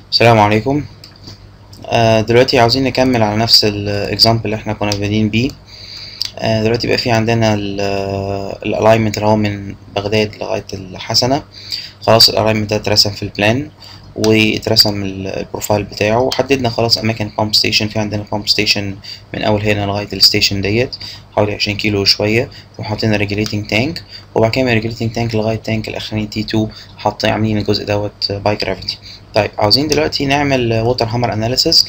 السلام عليكم آه دلوقتي عاوزين نكمل على نفس الاكزامبل اللي احنا كنا بادئين بيه آه دلوقتي بقى في عندنا الالاينمنت اللي هو من بغداد لغاية الحسنة خلاص الالاينمنت ده اترسم في البلان واترسم البروفايل بتاعه وحددنا خلاص اماكن البامب ستيشن في عندنا بامب ستيشن من اول هنا لغايه الستيشن ديت حوالي عشرين كيلو وشويه وحاطين ريجوليتنج تانك وبعد كده من ريجوليتنج تانك لغايه التانك الاخراني تي 2 حاطين عاملين الجزء دوت باي جرافيتي طيب عاوزين دلوقتي نعمل ووتر هامر اناليسيس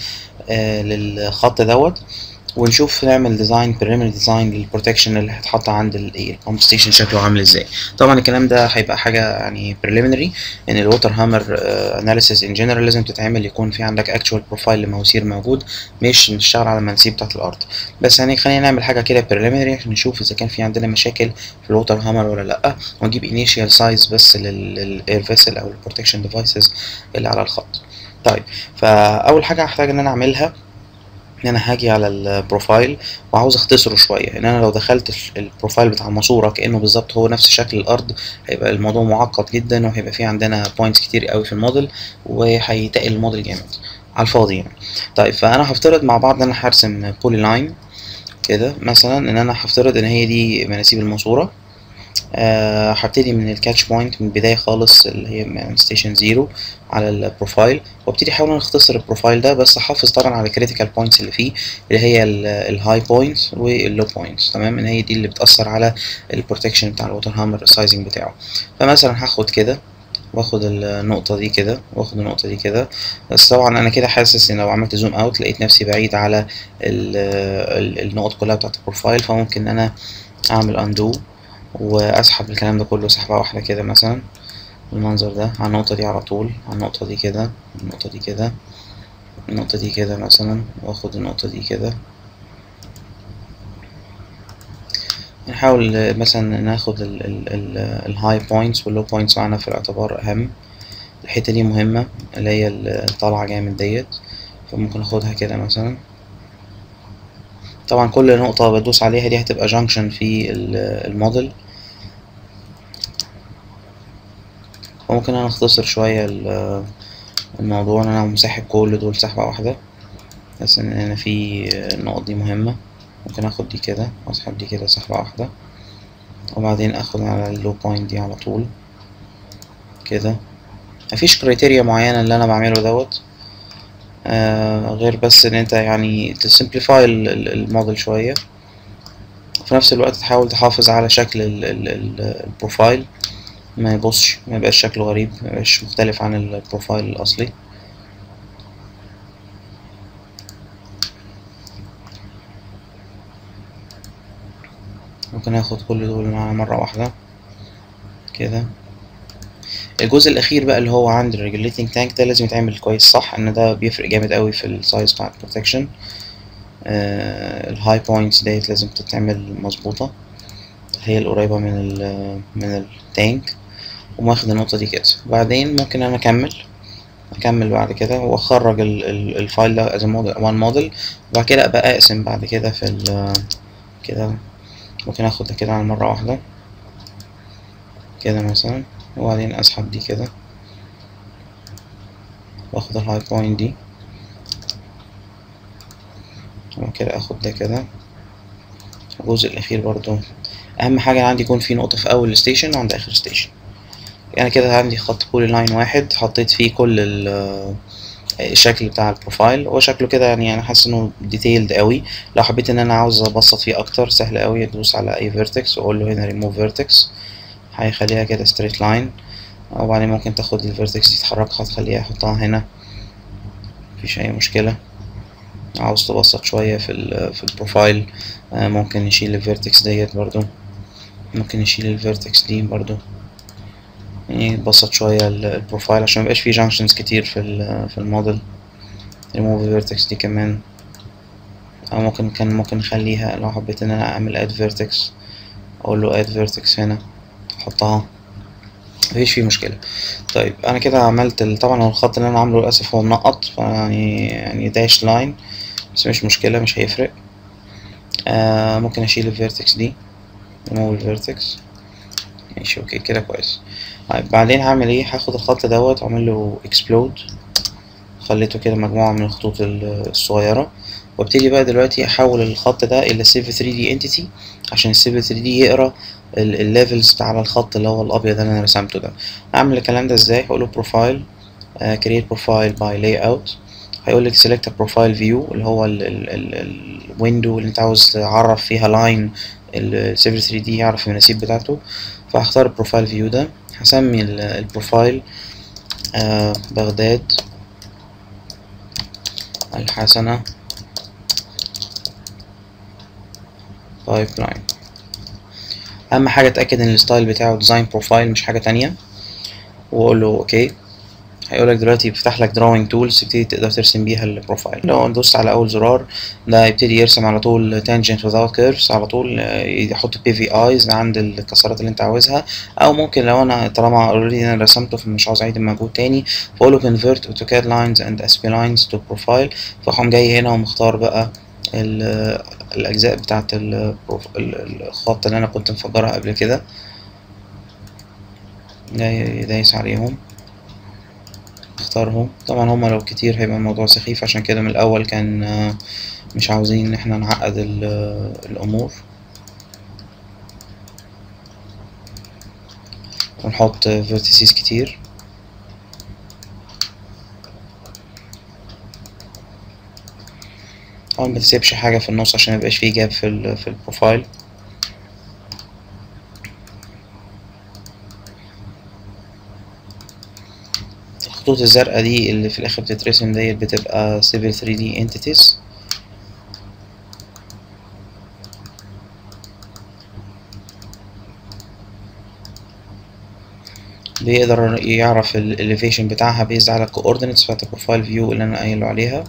للخط دوت ونشوف نعمل ديزاين بريمير ديزاين للبروتكشن اللي هيتحط عند البامب ستيشن شكله عامل ازاي طبعا الكلام ده هيبقى حاجه يعني بريليمينري ان الووتر هامر اناليسيس ان جنرال لازم تتعمل يكون في عندك اكتوال بروفايل لمواسير موجود مش نشتغل على المنسيب بتاعت الارض بس يعني خلينا نعمل حاجه كده بريليمينري عشان نشوف اذا كان في عندنا مشاكل في الووتر هامر ولا لا ونجيب انيشال سايز بس للاير فيسل او البروتكشن ديفايسز اللي على الخط طيب فاول حاجه هحتاج ان انا اعملها ان انا هاجي على البروفايل وعاوز اختصره شويه ان انا لو دخلت البروفايل بتاع الماسوره كانه بالظبط هو نفس شكل الارض هيبقى الموضوع معقد جدا وهيبقى فيه عندنا بوينتس كتير قوي في الموديل وهيتقل الموديل جامد على الفاضي يعني طيب فانا هفترض مع بعض ان انا هرسم بولي لاين كده مثلا ان انا هفترض ان هي دي مناسيب الماسوره أه هبتدي من الكاتش بوينت من البداية خالص اللي هي من ستيشن زيرو على البروفايل وابتدي احاول اختصر البروفايل ده بس احافظ طبعا على الكريتيكال بوينتس اللي فيه اللي هي الهاي بوينتس واللو بوينتس تمام ان هي دي اللي بتأثر على البروتكشن بتاع الووتر هامر السايزنج بتاعه فمثلا هاخد كده واخد النقطة دي كده واخد النقطة دي كده بس طبعا انا كده حاسس ان لو عملت زوم اوت لقيت نفسي بعيد على ال ال النقط كلها بتاعت البروفايل فممكن ان انا اعمل اندو واسحب الكلام ده كله سحبة واحدة كده مثلا بالمنظر ده على النقطة دي على طول على النقطة دي كده النقطة دي كده النقطة دي كده مثلا واخد النقطة دي كده نحاول مثلا ناخد الهاي بوينتس واللو بوينتس معانا في الاعتبار اهم الحتة دي مهمة اللي هي الطالعة جامد ديت فممكن اخدها كده مثلا طبعا كل نقطة بدوس عليها دي هتبقى جانكشن في الموديل وممكن انا اختصر شوية الموضوع ان انا مسحب كل دول سحبة واحدة بس ان انا في النقط دي مهمة ممكن اخد دي كده واسحب دي كده سحبة واحدة وبعدين اخد على اللو بوينت دي على طول كده مفيش كريتيريا معينة اللي انا بعمله دوت آه غير بس ان انت يعني تسمبليفاي الموديل شوية وفي نفس الوقت تحاول تحافظ على شكل ال ال ال البروفايل ما يبصش ما يبقاش شكله غريب ما يبقاش مختلف عن البروفايل الاصلي ممكن اخد كل دول معانا مرة واحدة كده الجزء الاخير بقى اللي هو عند الريجوليتنج تانك ده لازم يتعمل كويس صح ان ده بيفرق جامد قوي في السايز بتاع البروتكشن آه الهاي بوينتس ديت لازم تتعمل مظبوطه هي القريبه من ال من التانك وماخد النقطه دي كده بعدين ممكن انا اكمل اكمل بعد كده واخرج ال ال الفايل ده از وان موديل وبعد كده ابقى اقسم بعد كده في ال كده ممكن اخد ده كده على مره واحده كده مثلا وبعدين اسحب دي كده واخد الهاي بوينت دي وبعد كده اخد ده كده الجزء الاخير برضو اهم حاجة عندي يكون في نقطة في اول ستيشن وعند اخر ستيشن يعني كده عندي خط بولي لاين واحد حطيت فيه كل الشكل بتاع البروفايل هو شكله كده يعني انا حاسس انه ديتيلد قوي لو حبيت ان انا عاوز ابسط فيه اكتر سهل قوي ادوس على اي فيرتكس واقول له هنا ريموف فيرتكس هيخليها كده ستريت لاين وبعدين ممكن تاخد الفيرتكس دي تحركها تخليها احطها هنا مفيش اي مشكلة عاوز تبسط شوية في ال في البروفايل ممكن نشيل الفيرتكس ديت برضو ممكن نشيل الفيرتكس دي برضو يعني نبسط شوية البروفايل عشان ميبقاش فيه جانكشنز كتير في في الموديل ريموف الفيرتكس دي كمان او ممكن كان ممكن نخليها لو حبيت ان انا اعمل اد فيرتكس اقول له اد فيرتكس هنا احطها مفيش فيه مشكلة طيب انا كده عملت طبعا هو الخط اللي انا عامله للاسف هو منقط فيعني يعني داش لاين بس مش مشكلة مش هيفرق آه ممكن اشيل الفيرتكس دي ريموف الفيرتكس ماشي اوكي كده كويس طيب بعدين هعمل ايه هاخد الخط دوت واعمل له اكسبلود خليته كده مجموعة من الخطوط الصغيرة وابتدي بقى دلوقتي احول الخط ده الى سيف 3 دي انتيتي عشان السيف 3 دي يقرا الليفلز بتاع الخط اللي هو الابيض اللي انا رسمته ده اعمل الكلام ده ازاي هقوله بروفايل كرييت بروفايل باي لاي اوت هيقول لك سيلكت بروفايل فيو اللي هو الويندو اللي انت عاوز تعرف فيها لاين السيف 3 دي يعرف المناسيب بتاعته فهختار البروفايل فيو ده هسمي البروفايل آه بغداد الحسنة بايب لاين اهم حاجة اتأكد ان الستايل بتاعه ديزاين بروفايل مش حاجة تانية واقول له اوكي هيقولك دلوقتي بيفتح لك دراونج تولز تبتدي تقدر ترسم بيها البروفايل لو دوست على اول زرار ده يبتدي يرسم على طول تانجنت without curves على طول يحط بي في ايز عند الكسرات اللي انت عاوزها او ممكن لو انا طالما اوريدي انا رسمته فمش عاوز اعيد المجهود تاني فاقول له convert AutoCAD lines and SP lines to profile فاقوم جاي هنا ومختار بقى الاجزاء بتاعه الخط اللي انا كنت مفجرها قبل كده جاي دايس عليهم اختارهم طبعا هما لو كتير هيبقى الموضوع سخيف عشان كده من الاول كان مش عاوزين ان احنا نعقد الامور ونحط فيرتيسيز كتير طبعا متسيبش حاجة في النص عشان ميبقاش فيه جاب في, ال في البروفايل الخطوط الزرقاء دي اللي في الاخر بتترسم ديت بتبقى civil 3D entities بيقدر يعرف ال elevation بتاعها بيز على ال coordinates بتاعت البروفايل فيو اللي انا قايله عليها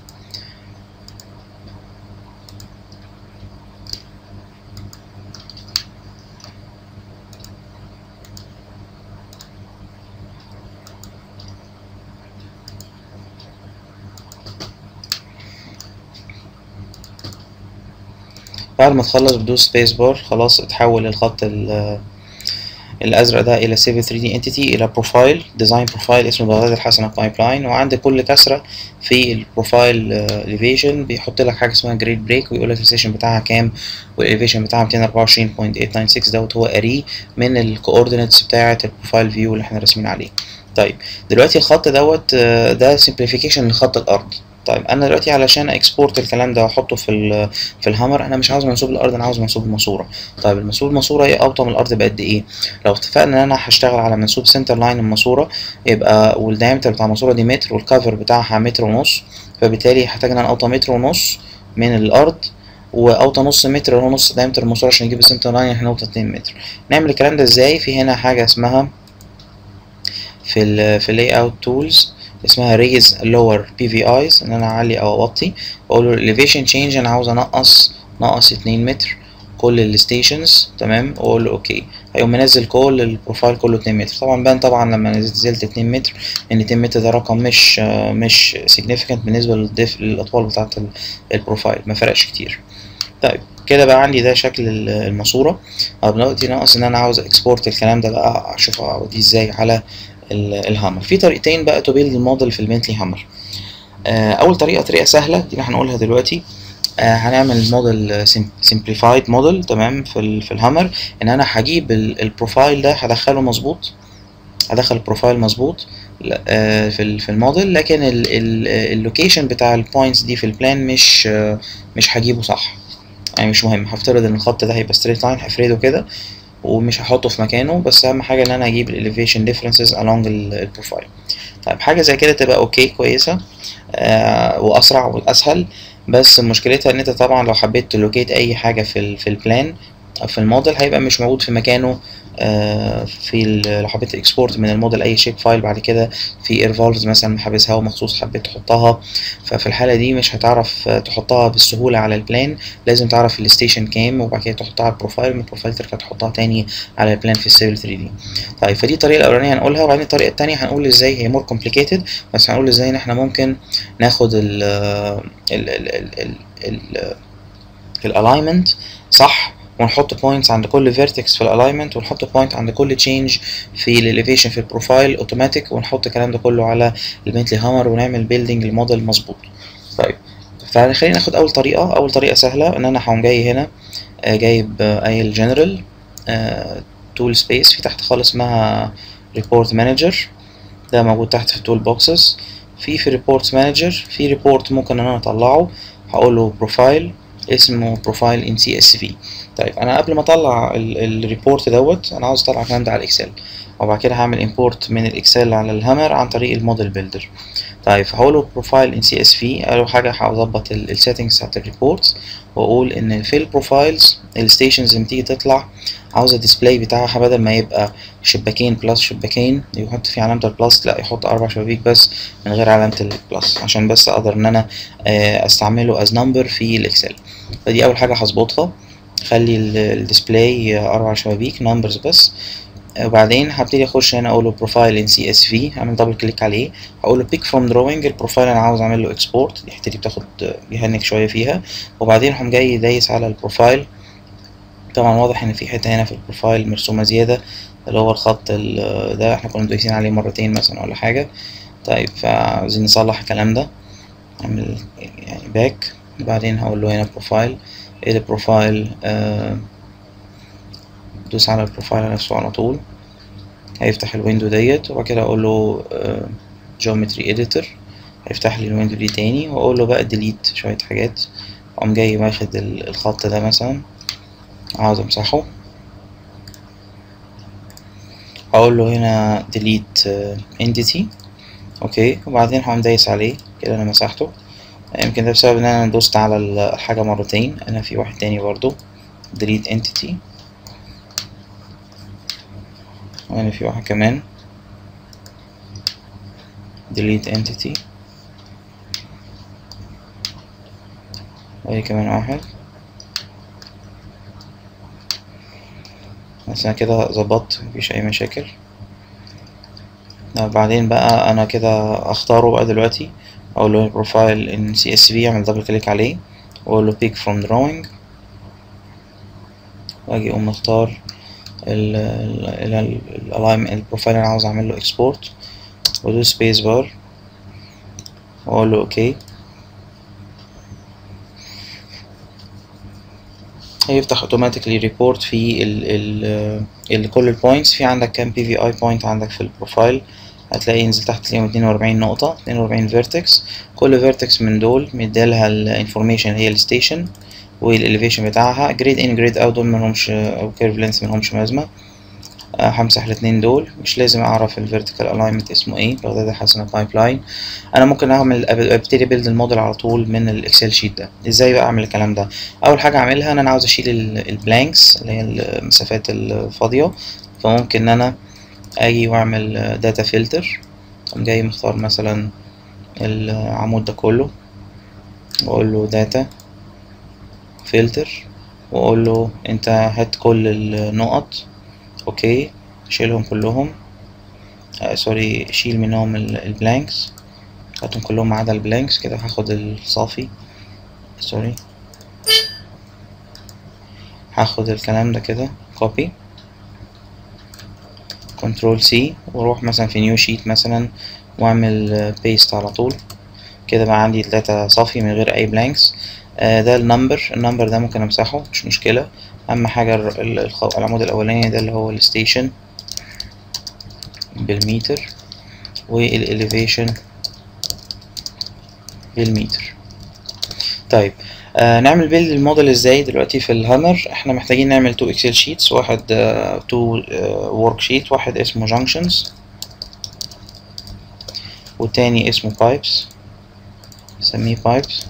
بعد ما تخلص بدوس سبيس بار خلاص اتحول الخط الازرق ده الى سيف 3 دي انتيتي الى بروفايل ديزاين بروفايل اسمه بغداد الحسنه بايب لاين وعند كل كسره في البروفايل اليفيشن بيحط لك حاجه اسمها جريد بريك ويقول لك السيشن بتاعها كام والاليفيشن بتاعها 224.896 دوت هو قاريه من الكوردينتس بتاعه البروفايل فيو اللي احنا راسمين عليه طيب دلوقتي الخط دوت ده سمبليفيكيشن لخط الارض طيب انا دلوقتي علشان اكسبورت الكلام ده واحطه في في الهامر انا مش عاوز منسوب الارض انا عاوز منسوب الماسوره طيب المنسوب الماسوره ايه اوطى من الارض بقد ايه لو اتفقنا ان انا هشتغل على منسوب سنتر لاين الماسوره يبقى والدايمتر بتاع الماسوره دي متر والكفر بتاعها متر ونص فبالتالي هحتاج ان انا اوطى متر ونص من الارض واوطى نص متر هو نص دايمتر الماسوره عشان نجيب السنتر لاين احنا نوطى 2 متر نعمل الكلام ده ازاي في هنا حاجه اسمها في ال في اللاي اوت تولز اسمها raise lower PVIs ان انا اعلي او اوطي واقول له elevation change انا عاوز انقص نقص اتنين متر كل الستيشنز تمام واقول له اوكي هيقوم منزل كل البروفايل كله اتنين متر طبعا بان طبعا لما نزلت اتنين متر ان اتنين متر ده رقم مش مش significant بالنسبه للدف للاطوال بتاعه البروفايل ما فرقش كتير طيب كده بقى عندي ده شكل الماسوره طب دلوقتي ناقص ان انا عاوز اكسبورت الكلام ده بقى اشوف اوديه ازاي على الهامر في طريقتين بقى تو بيلد الموديل في البنتلي هامر آه اول طريقه طريقه سهله دي اللي هنقولها دلوقتي آه هنعمل موديل سمبليفايد موديل تمام في ال في الهامر ان انا هجيب البروفايل ده هدخله مظبوط هدخل البروفايل مظبوط آه في في الموديل لكن اللوكيشن بتاع البوينتس دي في البلان مش آه مش هجيبه صح يعني مش مهم هفترض ان الخط ده هيبقى ستريت لاين هفرده كده ومش هحطه في مكانه بس اهم حاجه ان انا اجيب الاليفيشن ديفرنسز along البروفايل طيب حاجه زي كده تبقى اوكي كويسه آه واسرع واسهل بس مشكلتها ان انت طبعا لو حبيت تلوكيت اي حاجه في ال في البلان او في الموديل هيبقى مش موجود في مكانه آه في لو حبيت اكسبورت من الموديل اي شيب فايل بعد كده في ايرفولفز مثلا محابس هوا مخصوص حبيت تحطها ففي الحاله دي مش هتعرف تحطها بالسهوله على البلان لازم تعرف الستيشن كام وبعد كده تحطها على البروفايل من البروفايل ترجع تحطها تاني على البلان في السيفل 3 دي طيب فدي الطريقه الاولانيه هنقولها وبعدين الطريقه الثانيه هنقول ازاي هي مور كومبليكيتد بس هنقول ازاي ان احنا ممكن ناخد ال ال ال ال ال الالاينمنت صح ونحط بوينتس عند كل فيرتكس في الالاينمنت ونحط بوينت عند كل تشينج في الاليفيشن في البروفايل اوتوماتيك ونحط الكلام ده كله على البنتلي هامر ونعمل بيلدينج الموديل مظبوط طيب فخلينا ناخد اول طريقه اول طريقه سهله ان انا هقوم جاي هنا آه، جايب آه، قايل جنرال تول سبيس في تحت خالص اسمها ريبورت مانجر ده موجود تحت في التول بوكسز في في ريبورت مانجر في ريبورت ممكن ان انا اطلعه هقول له بروفايل اسمه بروفايل ان سي اس في طيب انا قبل ما اطلع الريبورت دوت انا عاوز اطلع الكلام ده على الاكسل وبعد كده هعمل امبورت من الاكسل على الهامر عن طريق الموديل بيلدر طيب فهقول له بروفايل ان سي اس في اول حاجه هظبط السيتنجز بتاعت الريبورت واقول ان في البروفايلز الستيشنز لما تيجي تطلع عاوز الديسبلاي بتاعها بدل ما يبقى شباكين بلس شباكين يحط فيه علامة البلس لا يحط أربع شبابيك بس من غير علامة البلس عشان بس أقدر إن أنا آه، أستعمله از نمبر في الإكسل فدي أول حاجة هظبطها خلي الديسبلاي أربع شبابيك نمبرز بس آه، وبعدين هبتدي اخش هنا اقول له بروفايل ان سي اس في هعمل دبل كليك عليه هقول له بيك فروم دروينج البروفايل انا عاوز اعمل له اكسبورت دي الحته دي بتاخد بيهنك شويه فيها وبعدين هقوم جاي دايس على البروفايل طبعا واضح ان في حته هنا في البروفايل مرسومه زياده اللي هو الخط ال- ده احنا كنا دايسين عليه مرتين مثلا ولا حاجه طيب فعاوزين نصلح الكلام ده اعمل يعني باك وبعدين هقول له هنا بروفايل ايه البروفايل آه دوس على البروفايل نفسه على طول هيفتح الويندو ديت وبعد كده اقول له جيومتري اديتور هيفتح لي الويندو دي تاني واقول له بقى ديليت شويه حاجات اقوم جاي واخد ال- الخط ده مثلا عاوز امسحه هقول له هنا delete uh, entity اوكي وبعدين هقوم دايس عليه كده انا مسحته يمكن ده بسبب ان انا دوست على ال- الحاجة مرتين انا في واحد تاني برضو delete entity وهنا في واحد كمان delete entity وهي كمان واحد بس انا كده ظبطت مفيش اي مشاكل بعدين بقى انا كده اختاره بقى دلوقتي اقول له بروفايل ان سي اس في اعمل دبل كليك عليه واقول له بيك فروم دروينج واجي اقوم مختار ال ال الالاين البروفايل اللي انا عاوز اعمل له اكسبورت وادوس سبيس بار واقول له اوكي هيفتح اوتوماتيكلي ريبورت في ال ال ال كل البوينتس في عندك كام بي في اي بوينت عندك في البروفايل هتلاقي ينزل تحت تلاقيهم 42 نقطة 42 فيرتكس كل فيرتكس من دول مديلها الانفورميشن هي الستيشن والاليفيشن بتاعها جريد ان جريد اوت دول ملهمش او كيرف لينس ملهمش لازمة آه، همسح الاتنين دول مش لازم اعرف الفيرتيكال الاينمنت اسمه ايه لو ده حسن بايب لاين انا ممكن اعمل ابتدي بيلد الموديل على طول من الاكسل شيت ده ازاي بقى اعمل الكلام ده اول حاجه اعملها ان انا عاوز اشيل البلانكس اللي هي المسافات الفاضيه فممكن ان انا اجي واعمل داتا فلتر اقوم جاي مختار مثلا العمود ده كله واقول له داتا فلتر واقول له انت هات كل النقط اوكي شيلهم كلهم آه سوري شيل منهم البلانكس هاتهم كلهم ما عدا البلانكس كده هاخد الصافي سوري هاخد الكلام ده كده كوبي كنترول سي واروح مثلا في نيو شيت مثلا واعمل بيست على طول كده بقى عندي الداتا صافي من غير اي بلانكس آه ده النمبر النمبر ده ممكن امسحه مش مشكلة اهم حاجة ال- ال- الخ- العمود الاولاني ده اللي هو الستيشن بالمتر والاليفيشن بالمتر طيب آه نعمل بيلد الموديل ازاي دلوقتي في الهامر احنا محتاجين نعمل تو اكسل شيتس واحد تو ورك شيت واحد اسمه جانكشنز والتاني اسمه بايبس نسميه بايبس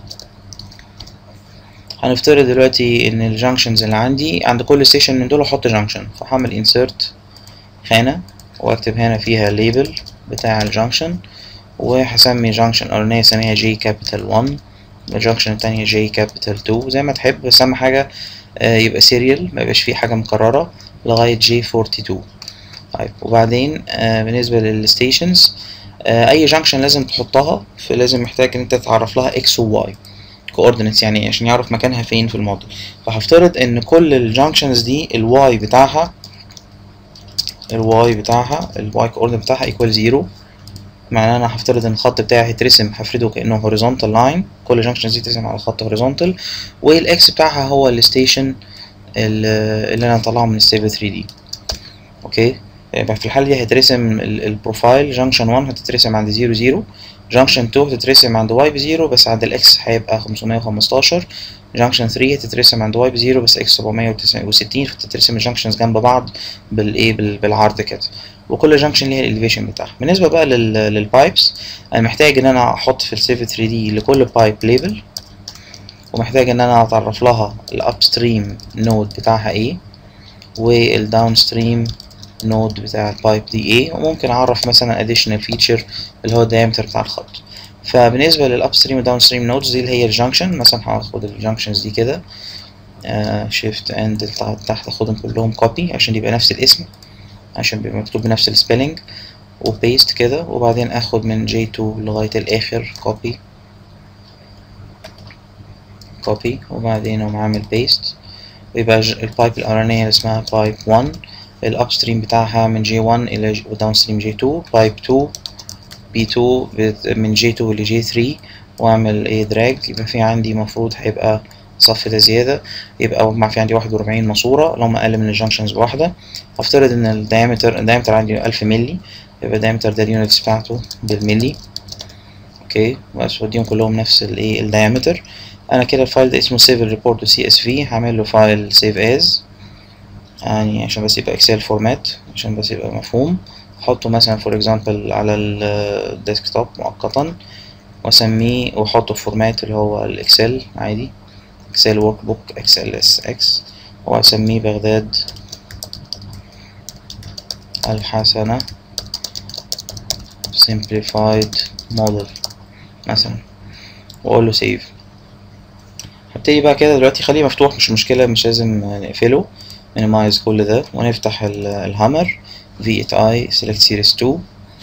هنفترض دلوقتي ان الجانكشنز اللي عندي عند كل ستيشن من دول احط جانكشن فهعمل انسيرت خانة واكتب هنا فيها ليبل بتاع الجانكشن وهسمي جانكشن الاولانية اسميها جي كابيتال 1 الجانكشن التانية جي كابيتال 2 زي ما تحب بس اهم حاجة آه، يبقى سيريال ما يبقاش فيه حاجة مكررة لغاية جي 42 طيب وبعدين آه، بالنسبة للستيشنز اي جانكشن لازم تحطها فلازم محتاج ان انت تعرف لها اكس وواي coordinates يعني عشان يعرف مكانها فين في الموديل فهفترض ان كل الجانكشنز دي الواي بتاعها الواي بتاعها الواي كوردينيت بتاعها ايكوال زيرو معناه انا هفترض ان الخط بتاعي هيترسم هفرده كانه هوريزونتال لاين كل جانكشنز دي ترسم على خط هوريزونتال والاكس بتاعها هو الستيشن اللي انا طالعه من السيفل 3 دي اوكي يبقى في الحالة دي هيترسم البروفايل جانكشن 1 هتترسم عند 0 0 جانكشن 2 هتترسم عند واي بزيرو بس عند الاكس هيبقى 515 جانكشن 3 هتترسم عند واي بزيرو بس اكس 760 فتترسم الجانكشنز جنب بعض بالايه بالعرض كده وكل جانكشن ليها الاليفيشن بتاعها بالنسبه بقى للبايبس انا محتاج ان انا احط في السيف 3 دي لكل بايب ليبل ومحتاج ان انا اتعرف لها الابستريم نود بتاعها ايه والداون ستريم نود بتاع البايب دي ايه وممكن اعرف مثلا additional feature اللي هو الدايمتر بتاع الخط فبالنسبه للابستريم والداون ستريم نودز دي اللي هي الجانكشن مثلا هاخد الجانكشنز دي كده شيفت اند تحت اخدهم كلهم كوبي عشان يبقى نفس الاسم عشان بيبقى مكتوب بنفس السبيلنج وبيست كده وبعدين اخد من J2 لغاية الاخر كوبي كوبي وبعدين اقوم عامل بيست ويبقى البايب الاولانية اللي اسمها بايب 1 الابستريم بتاعها من J1 الى وداون ستريم J2 بايب 2 B2 من J2 ل J3 واعمل ايه دراج يبقى في عندي مفروض هيبقى صف ده زيادة يبقى مع في عندي واحد وأربعين ماسورة اللي هم أقل من الجنكشنز بواحدة هفترض إن الدايمتر الدايمتر عندي ألف ملي يبقى الدايمتر ده اليونتس بتاعته بالملي أوكي بس وديهم كلهم نفس الإيه الدايمتر أنا كده الفايل ده اسمه سيفل ريبورت سي اس في هعمل له فايل سيف از يعني عشان بس يبقى اكسل فورمات عشان بس يبقى مفهوم احطه مثلا فور اكزامبل على الديسكتوب مؤقتا واسميه واحطه في فورمات اللي هو الاكسل عادي اكسل ورك بوك اكسل اس اكس واسميه بغداد الحسنة simplified model مثلا واقول له سيف هبتدي بقى كده دلوقتي خليه مفتوح مش مشكلة مش لازم نقفله minimize كل ده ونفتح الهامر v8i select series 2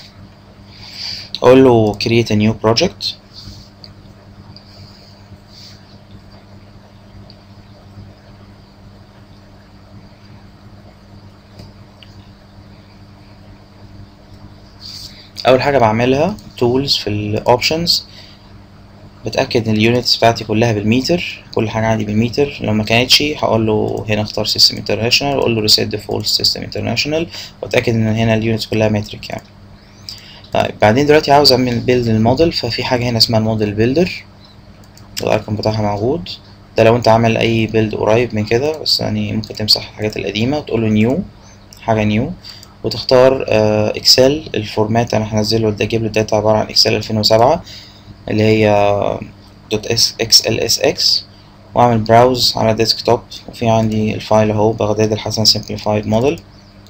اقول له create a new project اول حاجه بعملها tools في الاوبشنز بتاكد ان اليونتس بتاعتي كلها بالمتر كل حاجه عندي بالمتر لو ما كانتش هقول له هنا اختار سيستم انترناشونال واقول له ريسيت ديفولت سيستم انترناشونال واتاكد ان هنا اليونتس كلها مترك يعني طيب بعدين دلوقتي عاوز اعمل بيلد الموديل ففي حاجه هنا اسمها الموديل بيلدر الايكون بتاعها موجود ده لو انت عامل اي بيلد قريب من كده بس يعني ممكن تمسح الحاجات القديمه وتقول له نيو حاجه نيو وتختار اكسل الفورمات انا هنزله ده جيب لي الداتا عباره عن اكسل 2007 اللي هي دوت اكس ال اس اكس واعمل براوز على ديسكتوب وفي عندي الفايل اهو بغداد الحسن سمبليفايد موديل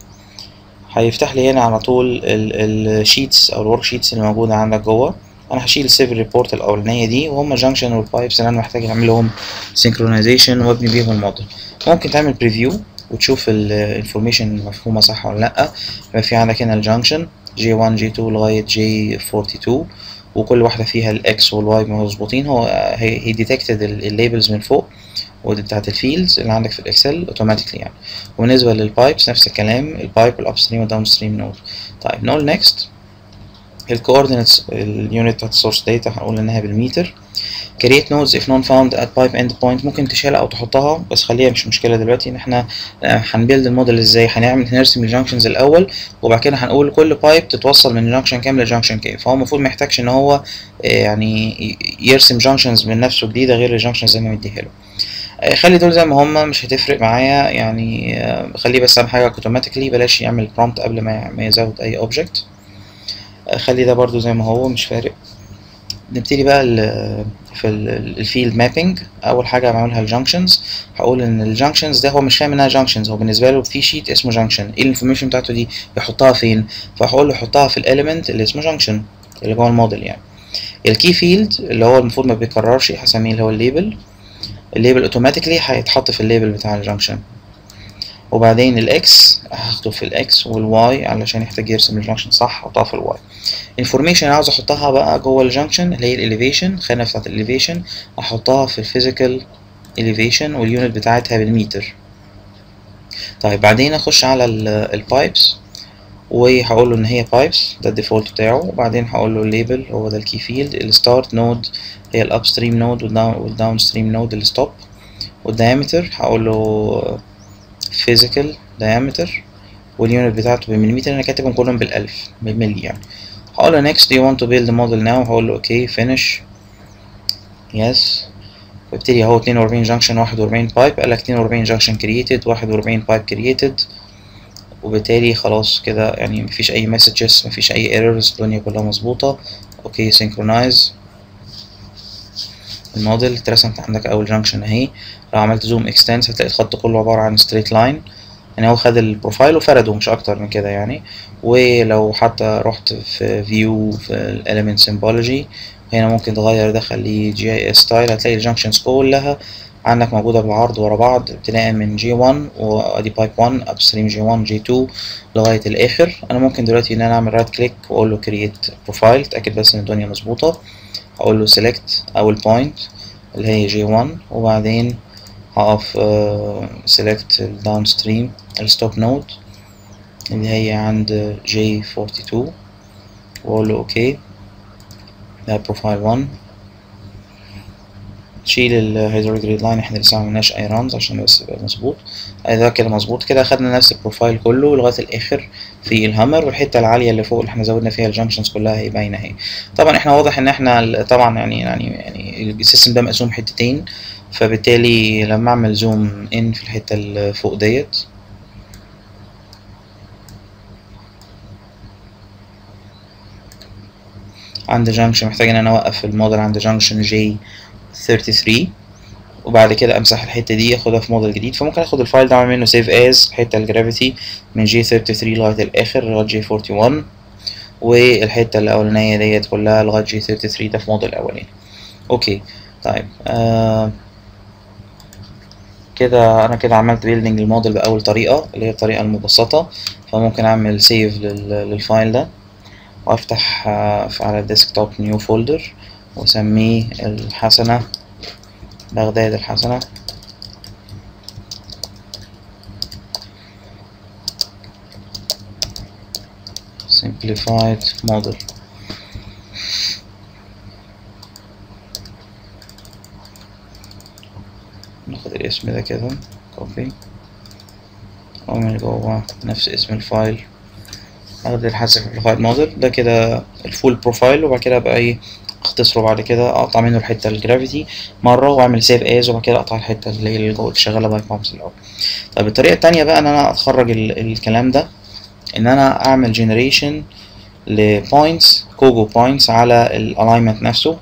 هيفتح لي هنا على طول الشيتس او الورك شيتس اللي موجوده عندك جوه انا هشيل السيفل ريبورت الاولانيه دي وهم الجنكشن والبايبس اللي انا محتاج اعمل لهم سينكرونايزيشن وابني بيهم الموديل ممكن تعمل بريفيو وتشوف الانفورميشن مفهومه صح ولا لا يبقى في عندك هنا الجنكشن جي 1 جي 2 لغايه جي 42 وكل واحده فيها الاكس والواي مظبوطين هو هي ديتكتد الليبلز من فوق ودي بتاعت الفيلدز اللي عندك في الاكسل اوتوماتيكلي يعني وبالنسبه للبايبس نفس الكلام البايب الاب ستريم والداون ستريم نود طيب نقول نيكست الكوردينتس اليونت بتاعت السورس داتا هنقول انها بالمتر create nodes if non found at pipe endpoint ممكن تشيلها او تحطها بس خليها مش مشكله دلوقتي ان احنا هنبيلد الموديل ازاي هنعمل هنرسم الجانكشنز الاول وبعد كده هنقول كل بايب تتوصل من جانكشن كام لجانكشن كام فهو المفروض ما يحتاجش ان هو يعني يرسم جانكشنز من نفسه جديده غير الجانكشنز اللي انا مديها له خلي دول زي ما هما مش هتفرق معايا يعني خليه بس اهم حاجه اوتوماتيكلي بلاش يعمل برومبت قبل ما ما يزود اي اوبجكت خلي ده برضو زي ما هو مش فارق نبتدي بقى في الفيلد مابينج اول حاجه بعملها الجانكشنز هقول ان الجانكشنز ده هو مش فاهم انها جانكشنز هو بالنسبه له في شيت اسمه جانكشن ايه الانفورميشن بتاعته دي يحطها فين فهقول له حطها في الاليمنت اللي اسمه جانكشن اللي جوه الموديل يعني الكي فيلد اللي هو المفروض ما بيكررش هسميه اللي هو الليبل الليبل اوتوماتيكلي هيتحط في الليبل بتاع الجانكشن وبعدين الاكس هاخده في الاكس والواي علشان يحتاج يرسم الجنكشن صح احطها في الواي الانفورميشن اللي عاوز احطها بقى جوه الجنكشن اللي هي الاليفيشن الخانه بتاعت الاليفيشن احطها في الفيزيكال elevation واليونت بتاعتها بالمتر طيب بعدين اخش على البايبس وهقول له ان هي بايبس ده الديفولت بتاعه وبعدين هقول له الليبل هو ده الكي فيلد الستارت نود هي الاب ستريم نود والداون ستريم نود الستوب والدايمتر هقول له physical diameter واليونت بتاعته بالمليمتر انا كاتبهم كلهم بالالف بالملي يعني هقول له next do you want to build a model now هقول له اوكي okay, finish yes وابتدي اهو 42 جنكشن 41 بايب قال لك 42 جنكشن كرييتد 41 بايب كرييتد وبالتالي خلاص كده يعني مفيش اي مسجز مفيش اي ايرورز الدنيا كلها مظبوطه اوكي سينكرونايز الموديل اترسمت عندك اول جنكشن اهي لو عملت زوم اكستنس هتلاقي الخط كله عباره عن ستريت لاين يعني هو خد البروفايل وفرده مش اكتر من كده يعني ولو حتى رحت في فيو في الاليمنت سيمبولوجي هنا ممكن تغير ده خليه جي اي اس ستايل هتلاقي الجنكشنز كلها عندك موجودة بالعرض ورا بعض ابتداء من جي 1 وادي بايب 1 اب ستريم جي 1 جي 2 لغاية الاخر انا ممكن دلوقتي ان انا اعمل رايت كليك واقول له كرييت بروفايل اتاكد بس ان الدنيا مظبوطة هقول له سيلكت اول بوينت اللي هي جي 1 وبعدين هقف سيلكت الداون ستريم الستوب نود اللي هي عند جي 42 واقول له اوكي ده بروفايل 1 تشيل الهيدروليك جريد لاين احنا لسه معملناش اي رمز عشان بس يبقى مظبوط ده كده مظبوط كده خدنا نفس البروفايل كله لغايه الاخر في الهامر والحته العاليه اللي فوق اللي احنا زودنا فيها الجنكشنز كلها هي باينه اهي طبعا احنا واضح ان احنا طبعا يعني يعني يعني السيستم ده مقسوم حتتين فبالتالي لما اعمل زوم ان في الحته اللي فوق ديت عند جنكشن محتاج ان انا اوقف الموديل عند جنكشن جي 33 وبعد كده امسح الحته دي اخدها في موديل جديد فممكن اخد الفايل ده اعمل منه سيف از الحته الجرافيتي من جي 33 لغايه الاخر لغايه جي 41 والحته الاولانيه ديت كلها لغايه جي 33 ده في موديل اولاني اوكي طيب آه كده انا كده عملت بيلدينج للموديل باول طريقه اللي هي الطريقه المبسطه فممكن اعمل سيف للفايل ده وافتح على الديسكتوب نيو فولدر واسميه الحسنة بغداد الحسنة simplified model ناخد الاسم ده كده كوبي ومن جوه نفس اسم الفايل اخد الحاسب simplified model ده كده الفول بروفايل وبعد كده بقى ايه اختصره بعد كده اقطع منه الحته الجرافيتي مره واعمل سيف از وبعد كده اقطع الحته اللي هي اللي جوه شغاله باي بامبس الاول طيب الطريقه التانية بقى ان انا اخرج الكلام ده ان انا اعمل جنريشن لبوينتس كوجو بوينتس على الالاينمنت نفسه